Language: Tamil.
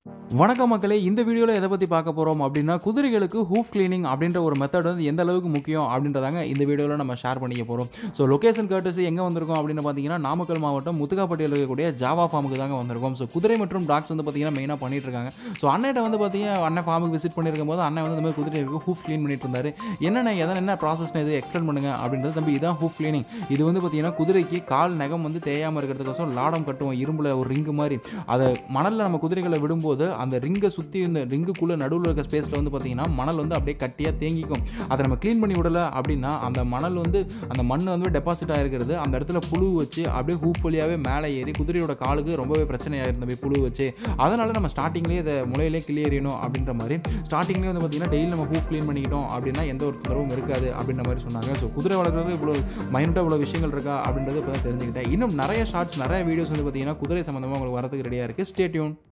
வணக்கம் மக்களே இந்த வீடியோவில் எதை பற்றி பார்க்க போகிறோம் அப்படின்னா குதிரைகளுக்கு ஹூஃப் கிளீனிங் அப்படின்ற ஒரு மெத்தட் வந்து எந்த அளவுக்கு முக்கியம் அப்படின்றதாங்க இந்த வீடியோவில் நம்ம ஷேர் பண்ணிக்க போகிறோம் ஸோ லொகேஷன் கர்ட்டசி எங்கே வந்திருக்கோம் அப்படின்னு பார்த்தீங்கன்னா நாமக்கல் மாவட்டம் முத்துக்காப்பட்டியில் இருக்கக்கூடிய ஜாவா ஃபார்முக்கு தாங்க வந்திருக்கோம் ஸோ குதிரை மற்றும் டாக்ஸ் வந்து பார்த்தீங்கன்னா மெயினாக பண்ணிட்டு இருக்காங்க ஸோ அண்ணன்ட்ட வந்து பார்த்தீங்கன்னா அண்ணன் ஃபார்முக்கு விசிட் பண்ணியிருக்கும் போது அண்ணன் வந்து இந்த மாதிரி குதிரைகளுக்கு ஹூஃப் க்ளீன் பண்ணிட்டு இருந்தாரு என்னென்ன எதனா என்ன ப்ராசஸ்னு இது எக்ஸ்பிளைன் பண்ணுங்க அப்படின்றது தம்பி இதான் ஹூஃப் க்ளீனிங் இது வந்து பார்த்தீங்கன்னா குதிரைக்கு கால் நகம் வந்து தேயாமல் இருக்கிறதுக்கோசரம் லாடம் கட்டுவோம் இரும்பில் ஒரு ரிங்கு மாதிரி அதை மணலில் நம்ம குதிரைகளை விடும்போது அந்த ரிங்கை சுற்றி இந்த ரிங்குக்குள்ளே நடுவில் இருக்க ஸ்பேஸில் வந்து பார்த்தீங்கன்னா மணல் வந்து அப்படியே கட்டியாக தேங்கிக்கும் அதை நம்ம க்ளீன் பண்ணி விடல அப்படின்னா அந்த மணல் வந்து அந்த மண் வந்து டெபாசிட் ஆகிருக்கிறது அந்த இடத்துல புழு வச்சு அப்படியே ஹூப் வழியாகவே மேலே ஏறி குதிரையோட காலுக்கு ரொம்பவே பிரச்சனையாக இருந்த போய் புழு வச்சு அதனால் நம்ம ஸ்டார்டிங்லேயே இதை முளையிலே கிளியறியணும் அப்படின்ற மாதிரி ஸ்டார்டிங்லேயே வந்து பார்த்தீங்கன்னா டெய்லி நம்ம ஹூப் க்ளீன் பண்ணிக்கிட்டோம் அப்படின்னா எந்த ஒரு தொந்தரவும் இருக்காது அப்படின்ற மாதிரி சொன்னாங்க ஸோ குதிரை வளர்க்குறது இவ்வளோ மைண்டாக இவ்வளோ விஷயங்கள் இருக்கா அப்படின்றது இப்போ தான் தெரிஞ்சுக்கிட்டேன் இன்னும் நிறைய ஷார்ட்ஸ் நிறைய வீடியோஸ் வந்து பார்த்தீங்கன்னா குதிரை சம்மந்தமாக உங்களுக்கு வரதுக்கு ரெடியாக இருக்குது ஸ்டேட்யூன்